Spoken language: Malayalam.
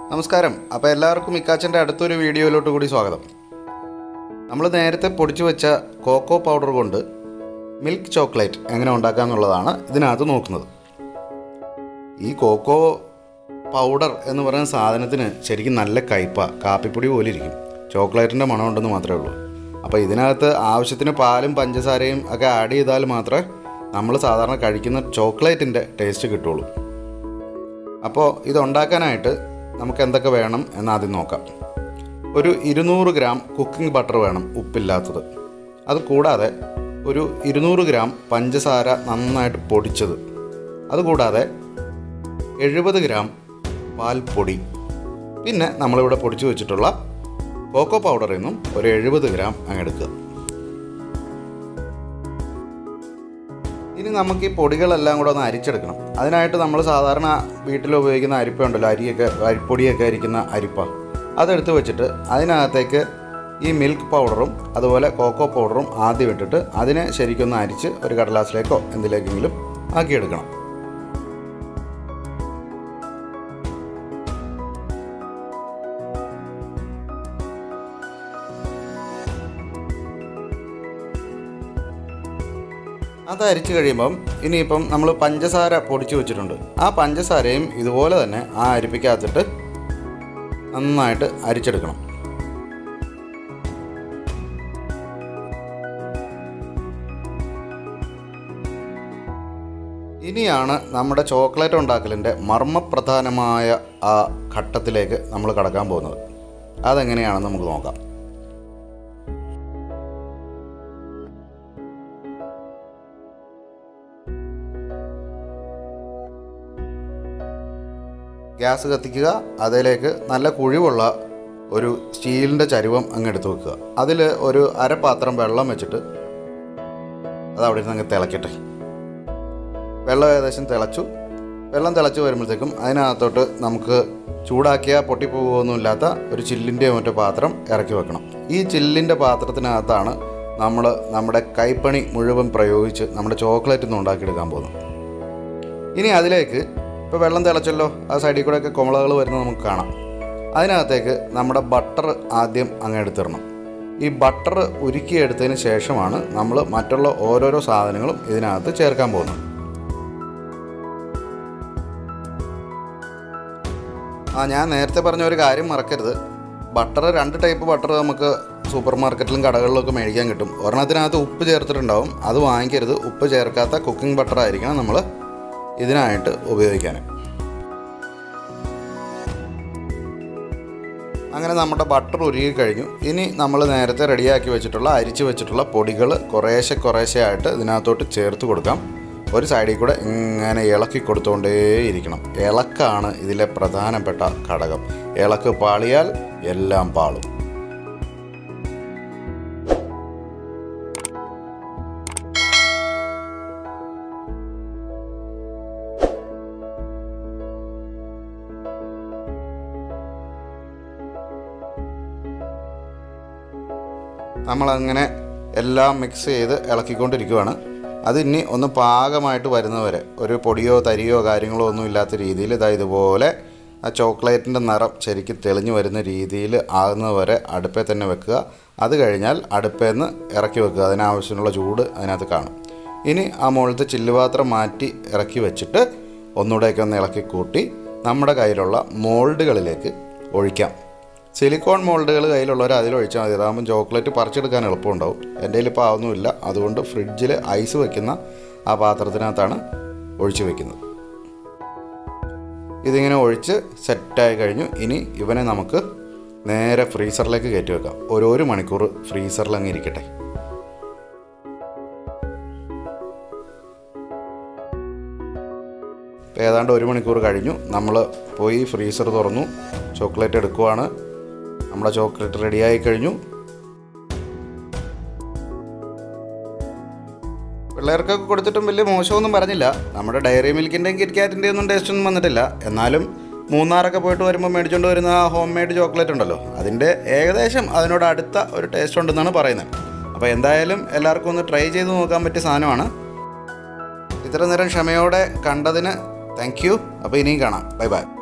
നമസ്കാരം അപ്പോൾ എല്ലാവർക്കും ഇക്കാച്ചൻ്റെ അടുത്തൊരു വീഡിയോയിലോട്ട് കൂടി സ്വാഗതം നമ്മൾ നേരത്തെ പൊടിച്ചു വെച്ച കോക്കോ പൗഡർ കൊണ്ട് മിൽക്ക് ചോക്ലേറ്റ് എങ്ങനെ ഉണ്ടാക്കാമെന്നുള്ളതാണ് ഇതിനകത്ത് നോക്കുന്നത് ഈ കോക്കോ പൗഡർ എന്ന് പറയുന്ന സാധനത്തിന് ശരിക്കും നല്ല കയ്പ കാപ്പിപ്പൊടി പോലെ ഇരിക്കും ചോക്ലേറ്റിൻ്റെ മണം ഉണ്ടെന്ന് മാത്രമേ ഉള്ളൂ അപ്പോൾ ഇതിനകത്ത് ആവശ്യത്തിന് പാലും പഞ്ചസാരയും ഒക്കെ ആഡ് ചെയ്താൽ മാത്രമേ നമ്മൾ സാധാരണ കഴിക്കുന്ന ചോക്ലേറ്റിൻ്റെ ടേസ്റ്റ് കിട്ടുള്ളൂ അപ്പോൾ ഇതുണ്ടാക്കാനായിട്ട് നമുക്ക് എന്തൊക്കെ വേണം എന്ന് ആദ്യം നോക്കാം ഒരു ഇരുന്നൂറ് ഗ്രാം കുക്കിംഗ് ബട്ടർ വേണം ഉപ്പില്ലാത്തത് അത് കൂടാതെ ഒരു ഇരുന്നൂറ് ഗ്രാം പഞ്ചസാര നന്നായിട്ട് പൊടിച്ചത് അതുകൂടാതെ എഴുപത് ഗ്രാം പാൽപ്പൊടി പിന്നെ നമ്മളിവിടെ പൊടിച്ചു വെച്ചിട്ടുള്ള കോക്കോ പൗഡറിൽ നിന്നും ഒരു എഴുപത് ഗ്രാം അങ്ങ് എടുക്കുക ഇനി നമുക്ക് ഈ പൊടികളെല്ലാം കൂടെ ഒന്ന് അരിച്ചെടുക്കണം അതിനായിട്ട് നമ്മൾ സാധാരണ വീട്ടിൽ ഉപയോഗിക്കുന്ന അരിപ്പ ഉണ്ടല്ലോ അരിയൊക്കെ അരിപ്പൊടിയൊക്കെ അരിക്കുന്ന അരിപ്പ അതെടുത്ത് വെച്ചിട്ട് അതിനകത്തേക്ക് ഈ മിൽക്ക് പൗഡറും അതുപോലെ കോക്കോ പൗഡറും ആദ്യം ഇട്ടിട്ട് അതിനെ ശരിക്കൊന്ന് അരിച്ച് ഒരു കടലാസിലേക്കോ എന്തിലേക്കെങ്കിലും ആക്കിയെടുക്കണം അത് അരിച്ചു കഴിയുമ്പം ഇനിയിപ്പം നമ്മൾ പഞ്ചസാര പൊടിച്ചു വെച്ചിട്ടുണ്ട് ആ പഞ്ചസാരയും ഇതുപോലെ തന്നെ ആ അരിപ്പിക്കകത്തിട്ട് നന്നായിട്ട് അരിച്ചെടുക്കണം ഇനിയാണ് നമ്മുടെ ചോക്ലേറ്റ് ഉണ്ടാക്കലിൻ്റെ മർമ്മപ്രധാനമായ ആ ഘട്ടത്തിലേക്ക് നമ്മൾ കടക്കാൻ പോകുന്നത് അതെങ്ങനെയാണെന്ന് നമുക്ക് നോക്കാം ഗ്യാസ് കത്തിക്കുക അതിലേക്ക് നല്ല കുഴിവുള്ള ഒരു സ്റ്റീലിൻ്റെ ചരുവം അങ്ങ് എടുത്ത് വെക്കുക അതിൽ ഒരു അരപാത്രം വെള്ളം വെച്ചിട്ട് അത് അവിടെ ഇരുന്ന് അങ്ങ് തിളക്കട്ടെ വെള്ളം ഏകദേശം തിളച്ചു വെള്ളം തിളച്ച് വരുമ്പോഴത്തേക്കും അതിനകത്തോട്ട് നമുക്ക് ചൂടാക്കിയ പൊട്ടിപ്പോകുമൊന്നുമില്ലാത്ത ഒരു ചില്ലിൻ്റെയോ മറ്റോ പാത്രം ഇറക്കി വെക്കണം ഈ ചില്ലിൻ്റെ പാത്രത്തിനകത്താണ് നമ്മൾ നമ്മുടെ കൈപ്പണി മുഴുവൻ പ്രയോഗിച്ച് നമ്മുടെ ചോക്ലേറ്റ് ഒന്ന് ഉണ്ടാക്കിയെടുക്കാൻ പോകുന്നത് ഇനി അതിലേക്ക് ഇപ്പോൾ വെള്ളം തിളച്ചല്ലോ ആ സൈഡിൽ കൂടെയൊക്കെ കുമളകൾ വരുന്നത് നമുക്ക് കാണാം അതിനകത്തേക്ക് നമ്മുടെ ബട്ടർ ആദ്യം അങ്ങ് എടുത്തിടണം ഈ ബട്ടർ ഉരുക്കിയെടുത്തതിന് ശേഷമാണ് നമ്മൾ മറ്റുള്ള ഓരോരോ സാധനങ്ങളും ഇതിനകത്ത് ചേർക്കാൻ പോകുന്നത് ആ ഞാൻ നേരത്തെ പറഞ്ഞ ഒരു കാര്യം മറക്കരുത് ബട്ടർ രണ്ട് ടൈപ്പ് ബട്ടർ നമുക്ക് സൂപ്പർ മാർക്കറ്റിലും കടകളിലൊക്കെ മേടിക്കാൻ കിട്ടും ഒരെണ്ണത്തിനകത്ത് ഉപ്പ് ചേർത്തിട്ടുണ്ടാവും അത് വാങ്ങിക്കരുത് ഉപ്പ് ചേർക്കാത്ത കുക്കിംഗ് ബട്ടർ ആയിരിക്കണം നമ്മൾ ഇതിനായിട്ട് ഉപയോഗിക്കാൻ അങ്ങനെ നമ്മുടെ ബട്ടർ ഉരുകി കഴിഞ്ഞു ഇനി നമ്മൾ നേരത്തെ റെഡിയാക്കി വെച്ചിട്ടുള്ള അരിച്ച് വെച്ചിട്ടുള്ള പൊടികൾ കുറേശ്ശെ കുറേശ്ശെ ആയിട്ട് ഇതിനകത്തോട്ട് ചേർത്ത് കൊടുക്കാം ഒരു സൈഡിൽ കൂടെ ഇങ്ങനെ ഇളക്കി കൊടുത്തുകൊണ്ടേയിരിക്കണം ഇളക്കാണ് ഇതിലെ പ്രധാനപ്പെട്ട ഘടകം ഇളക്ക് പാളിയാൽ എല്ലാം പാളും നമ്മളങ്ങനെ എല്ലാം മിക്സ് ചെയ്ത് ഇളക്കിക്കൊണ്ടിരിക്കുകയാണ് അത് ഇനി ഒന്ന് പാകമായിട്ട് വരുന്നവരെ ഒരു പൊടിയോ തരിയോ കാര്യങ്ങളോ ഒന്നും ഇല്ലാത്ത രീതിയിൽ ഇതാ ഇതുപോലെ ആ ചോക്ലേറ്റിൻ്റെ നിറം ശരിക്കും തെളിഞ്ഞു വരുന്ന രീതിയിൽ ആകുന്നവരെ അടുപ്പേ തന്നെ വെക്കുക അത് കഴിഞ്ഞാൽ അടുപ്പേ നിന്ന് ഇറക്കി വെക്കുക അതിനാവശ്യമുള്ള ചൂട് അതിനകത്ത് കാണും ഇനി ആ മുകളിലത്തെ ചില്ലുപാത്രം മാറ്റി ഇറക്കി വെച്ചിട്ട് ഒന്നുകൂടെയൊക്കെ ഒന്ന് ഇളക്കി കൂട്ടി നമ്മുടെ കയ്യിലുള്ള മോൾഡുകളിലേക്ക് ഒഴിക്കാം സിലിക്കോൺ മോൾഡുകൾ കയ്യിലുള്ളവർ അതിലൊഴിച്ചാൽ മതി അതാകുമ്പോൾ ചോക്ലേറ്റ് പറിച്ചെടുക്കാൻ എളുപ്പമുണ്ടാവും എൻ്റെ കയ്യിൽ ഇപ്പോൾ ആവുന്നുമില്ല അതുകൊണ്ട് ഫ്രിഡ്ജിൽ ഐസ് വെക്കുന്ന ആ പാത്രത്തിനകത്താണ് ഒഴിച്ച് വെക്കുന്നത് ഇതിങ്ങനെ ഒഴിച്ച് സെറ്റായി കഴിഞ്ഞു ഇനി ഇവനെ നമുക്ക് നേരെ ഫ്രീസറിലേക്ക് കയറ്റി വെക്കാം ഒരു ഒരു മണിക്കൂർ ഫ്രീസറിൽ അങ്ങ് ഇരിക്കട്ടെ ഇപ്പോൾ ഏതാണ്ട് ഒരു മണിക്കൂർ കഴിഞ്ഞു നമ്മൾ പോയി ഫ്രീസർ തുറന്നു ചോക്ലേറ്റ് എടുക്കുവാണ് നമ്മുടെ ചോക്ലേറ്റ് റെഡിയായി കഴിഞ്ഞു പിള്ളേർക്കൊക്കെ കൊടുത്തിട്ടും വലിയ മോശമൊന്നും പറഞ്ഞില്ല നമ്മുടെ ഡയറി മിൽക്കിൻ്റെയും കിറ്റ്കാറ്റിൻ്റെയും ഒന്നും ടേസ്റ്റ് ഒന്നും വന്നിട്ടില്ല എന്നാലും മൂന്നാറൊക്കെ പോയിട്ട് വരുമ്പോൾ മേടിച്ചുകൊണ്ട് വരുന്ന ആ ഹോം മെയ്ഡ് ചോക്ലേറ്റ് ഉണ്ടല്ലോ അതിൻ്റെ ഏകദേശം അതിനോട് അടുത്ത ഒരു ടേസ്റ്റ് ഉണ്ടെന്നാണ് പറയുന്നത് അപ്പോൾ എന്തായാലും എല്ലാവർക്കും ഒന്ന് ട്രൈ ചെയ്ത് നോക്കാൻ പറ്റിയ സാധനമാണ് ഇത്ര നേരം ക്ഷമയോടെ കണ്ടതിന് താങ്ക് യു അപ്പോൾ ഇനിയും കാണാം ബൈ ബൈ